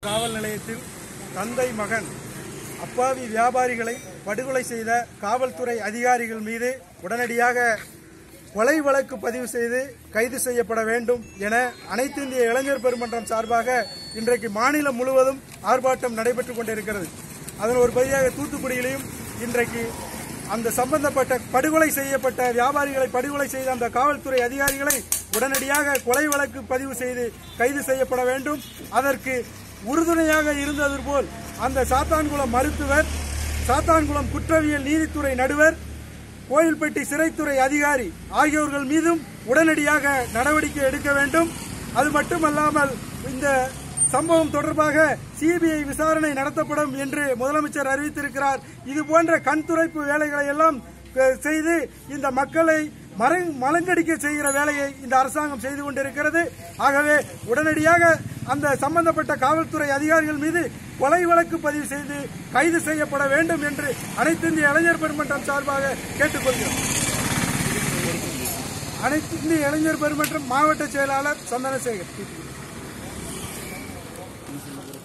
காவல் நிலையத்தில் தந்தை மகன் அப்பாவி வியாபாரிகளை படுகொலை செய்த காவல்துறை அதிகாரிகள் மீது உடனடியாக கொலை வழக்கு பதிவு செய்து கைது செய்யப்பட வேண்டும் என அனைத்து இந்திய இளைஞர் பெருமன்றம் சார்பாக இன்றைக்கு மாநிலம் முழுவதும் ஆர்ப்பாட்டம் நடைபெற்றுக் கொண்டிருக்கிறது அதன் ஒரு பகுதியாக தூத்துக்குடியிலையும் இன்றைக்கு அந்த சம்பந்தப்பட்ட படுகொலை செய்யப்பட்ட வியாபாரிகளை படுகொலை செய்த அந்த காவல்துறை அதிகாரிகளை உடனடியாக கொலை வழக்கு பதிவு செய்து கைது செய்யப்பட வேண்டும் அதற்கு உறுதுணையாக இருந்தது போல் அந்த சாத்தான்குளம் மருத்துவர் சாத்தான்குளம் குற்றவியல் நீதித்துறை நடுவர் கோயில்பட்டி சிறைத்துறை அதிகாரி ஆகியோர்கள் மீதும் உடனடியாக நடவடிக்கை எடுக்க வேண்டும் அது மட்டுமல்லாமல் இந்த சம்பவம் தொடர்பாக சிபிஐ விசாரணை நடத்தப்படும் என்று முதலமைச்சர் அறிவித்திருக்கிறார் இது போன்ற கண் துடைப்பு வேலைகளை எல்லாம் அஹ், செய்து இந்த மக்களை மறை- மலங்கடிக்க செய்கிற வேலையை இந்த அரசாங்கம் செய்து கொண்டிருக்கிறது ஆகவே உடனடியாக அந்த சம்பந்தப்பட்ட காவல்துறை அதிகாரிகள் மீது கொலை வழக்கு பதிவு செய்து கைது செய்யப்பட வேண்டும் என்று அனைத்து இந்திய இளைஞர் பெருமன்றம் சார்பாக கேட்டுக்கொள்கிறோம் அனைத்து இந்திய இளைஞர் பெருமன்றம் மாவட்ட செயலாளர் சந்தனசேகர்